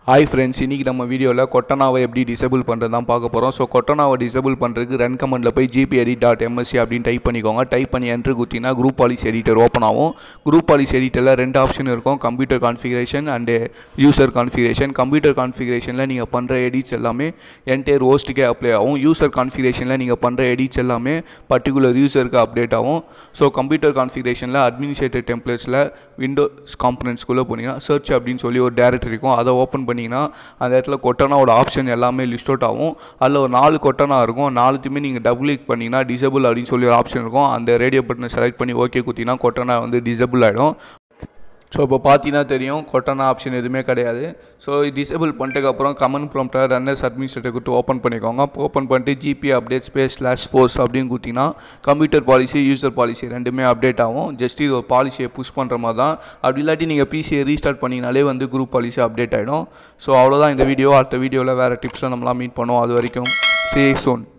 hi friends இன்றைக்கி நம்ம வீடியோவில் கொட்டனாவை எப்படி டிசேபிள் பண்ணுறது தான் பார்க்க போகிறோம் ஸோ கொட்டனாவை டிசேபிள் பண்ணுறதுக்கு ரன் கமெண்டில் போய் ஜிபி எடிட் டாட் எம்எஸ்சி அப்படின்னு டைப் பண்ணிக்கோங்க டைப் பண்ணி என்ட்ரு குத்தினா குரூப் பாலிசி எடிட்டர் ஓப்பன் ஆகும் குரூப் பாலிசி எடிட்டரில் ரெண்டு ஆப்ஷன் இருக்கும் computer configuration and user configuration computer கான்ஃபிகரேஷனில் நீங்கள் பண்ணுற எடிட்ஸ் எல்லாமே என்டையர் ஹோஸ்ட்டுக்கே அப்ளை ஆகும் யூசர் கான்ஃபிகரேஷனில் நீங்கள் பண்ணுற எடிட்ஸ் எல்லாமே பர்டிகுலர் யூசருக்கு அப்டேட் ஆகும் ஸோ கம்ப்யூட்டர் கான்ஃபிகரேஷனில் அட்மினிஸ்ட்ரேட்டர் டெம்ப்ளேட்ஸில் விண்டோஸ் காம்பனன்ட்ஸ்குள்ளே போனீங்கன்னா சர்ச் அப்படின்னு சொல்லி ஒரு டேரக்டரி இருக்கும் அதை ஓப்பன் பண்ணிங்கன்னா அந்த இடத்துல கொட்டனாவோட ஆப்ஷன் எல்லாமே லிஸ்ட் அவுட் ஆகும் அதில் ஒரு நாலு கொட்டனா இருக்கும் நாலுத்தையுமே நீங்கள் டபுள் கிளிக் பண்ணிங்கன்னா டிசபிள் அப்படின்னு சொல்லி ஒரு ஆப்ஷன் இருக்கும் அந்த ரேடியோ பட்டனை செலக்ட் பண்ணி ஓகே குத்தினா கொட்டனா வந்து டிசபிள் ஆகிடும் ஸோ இப்போ பார்த்தீங்கன்னா தெரியும் கொட்டனா ஆப்ஷன் எதுவுமே கிடையாது ஸோ டிசேபிள் பண்ணிட்டதுக்கப்புறம் கமன் ப்ராம்ப்டர் ரன்னர்ஸ் அட்மினிஸ்ட்ரேட்டர் கொடுத்து ஓப்பன் பண்ணிக்கோங்க ஓப்பன் பண்ணிட்டு GP update space slash force அப்படின்னு கொடுத்தீங்கன்னா கம்ப்யூட்டர் பாலிசி யூசர் பாலிசி ரெண்டுமே அப்டேட் ஆகும் ஜஸ்ட் இது ஒரு பாலிசியை புஷ் பண்ணுற மாதிரி தான் அப்படி இல்லாட்டி நீங்கள் பிசியை ரீஸ்டார்ட் பண்ணிங்கனாலே வந்து குரூப் பாலிசி அப்டேட் ஆகிடும் ஸோ அவ்வளோதான் இந்த வீடியோ அடுத்த வீடியோவில் வேறு டிப்ஸில் நம்மளாம் மீட் பண்ணுவோம் அது வரைக்கும் சே சோன்